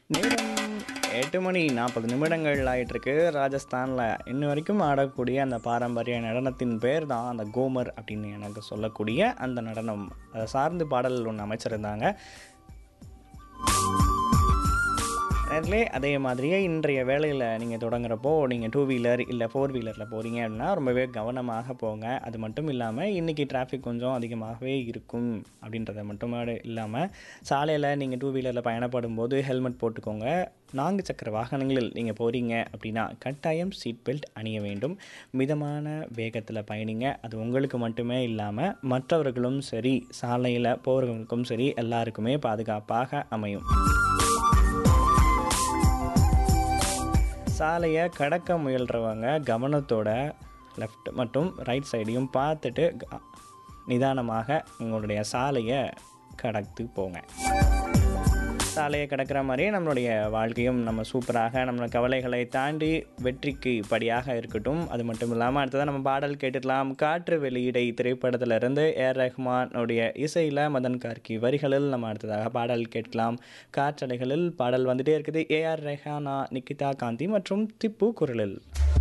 நேரம் எட்டு மணி நாற்பது நிமிடங்கள் ஆயிட்டிருக்கு ராஜஸ்தானில் இன்ன வரைக்கும் ஆடக்கூடிய அந்த பாரம்பரிய நடனத்தின் பேர் தான் அந்த கோமர் அப்படின்னு எனக்கு சொல்லக்கூடிய அந்த நடனம் அதை சார்ந்து பாடல் ஒன்று அமைச்சிருந்தாங்க நேர்களே அதே மாதிரியே இன்றைய வேலையில் நீங்கள் தொடங்குறப்போ நீங்கள் டூ வீலர் இல்லை ஃபோர் வீலரில் போகிறீங்க அப்படின்னா ரொம்பவே கவனமாக போங்க அது மட்டும் இல்லாமல் இன்றைக்கி டிராஃபிக் கொஞ்சம் அதிகமாகவே இருக்கும் அப்படின்றத மட்டும் இல்லாமல் சாலையில் நீங்கள் டூ வீலரில் பயணப்படும் போது ஹெல்மெட் போட்டுக்கோங்க நான்கு சக்கர வாகனங்களில் நீங்கள் போகிறீங்க அப்படின்னா கட்டாயம் சீட் பெல்ட் அணிய வேண்டும் மிதமான வேகத்தில் பயணிங்க அது உங்களுக்கு மட்டுமே இல்லாமல் மற்றவர்களும் சரி சாலையில் போகிறவங்களுக்கும் சரி எல்லாருக்குமே பாதுகாப்பாக அமையும் சாலையை கடக்க முயல்றவங்க கவனத்தோட லெஃப்ட் மற்றும் ரைட் சைடையும் பார்த்துட்டு க- நிதானமாக உங்களுடைய சாலையை கடந்து போங்க சாலையை கடக்கிற மாதிரியே நம்மளுடைய வாழ்க்கையும் நம்ம சூப்பராக நம்ம கவலைகளை தாண்டி வெற்றிக்கு படியாக இருக்கட்டும் அது மட்டும் இல்லாமல் அடுத்ததாக நம்ம பாடல் கேட்டுக்கலாம் காற்று வெளியீடை திரைப்படத்திலிருந்து ஏர் ரஹ்மானுடைய இசையில் மதன் கார்கி வரிகளில் நம்ம அடுத்ததாக பாடல் கேட்கலாம் காற்றலைகளில் பாடல் வந்துட்டே இருக்குது ஏஆர் ரெஹானா நிக்கிதா காந்தி மற்றும் திப்பு குரலில்